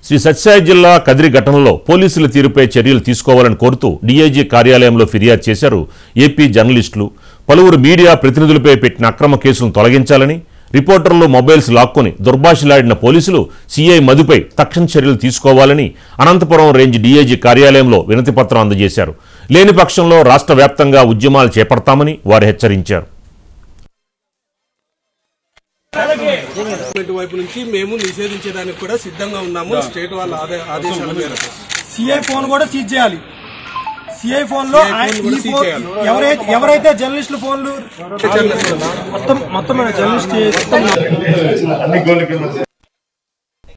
శ్రీ సత్యసాయి జిల్లా కదిరి ఘటనలో పోలీసుల తీరుపై చర్యలు తీసుకోవాలని కోరుతూ డీఐజీ కార్యాలయంలో ఫిర్యాదు చేశారు ఏపీ జర్నలిస్టులు పలువురు మీడియా ప్రతినిధులపై పెట్టిన అక్రమ కేసులను తొలగించాలని రిపోర్టర్లు మొబైల్స్ లాక్కొని దుర్భాషలాడిన పోలీసులు సీఐ మధుపై తక్షణ చర్యలు తీసుకోవాలని అనంతపురం రేంజ్ డీఐజీ కార్యాలయంలో వినతిపత్రం అందజేశారు లేని పక్షంలో రాష్ట్ర వ్యాప్తంగా ఉద్యమాలు చేపడతామని వారు హెచ్చరించారు గవర్నమెంట్ వైపు నుంచి మేము నిషేధించడానికి కూడా సిద్ధంగా ఉన్నాము స్టేట్ వాళ్ళ ఆదే- ఆదేశాల మేరకు సిఐ ఫోన్ కూడా సీజ్ చేయాలి సిఐ ఫోన్ లో CI ఆయన- ఫోన్ కూడా ఈ సీజ్ ఫోన్ చేయాలి. ఎవరైతే ఎవరైతే జర్నలిస్టుల ఫోన్లు మొత్తం మొత్తం జర్నలిస్ట్